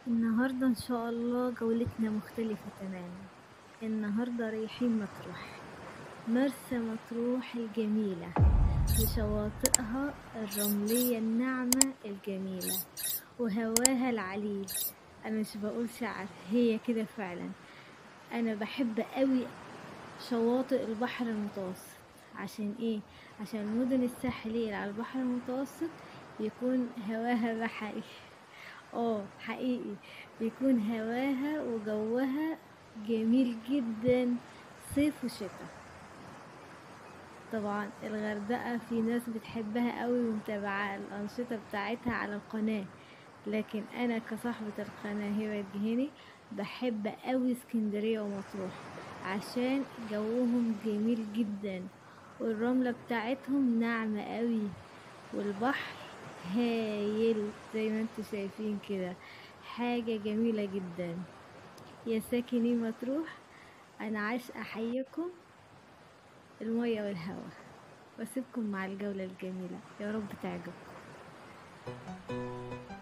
النهاردة إن شاء الله جولتنا مختلفة تماما النهاردة رايحين مطروح مرسى مطروح الجميلة بشواطئها الرملية الناعمة الجميلة وهواها العليل أنا مش بقول شعر هي كده فعلا أنا بحب قوي شواطئ البحر المتوسط عشان ايه عشان المدن الساحلية اللي على البحر المتوسط بيكون هواها بحري اه حقيقي بيكون هواها وجوها جميل جدا صيف وشتاء طبعا الغردقة في ناس بتحبها قوي ومتابعة الأنشطة بتاعتها على القناة لكن أنا كصاحبة القناة هبة الجهيني بحب قوي اسكندرية ومطروح عشان جوهم جميل جدا والرملة بتاعتهم ناعمة قوي والبحر هايل زي ما انتوا شايفين كده حاجة جميلة جدا يا ساكني مطروح انا عايش احييكم المية والهوا واسيبكم مع الجولة الجميلة يا رب تعجبكم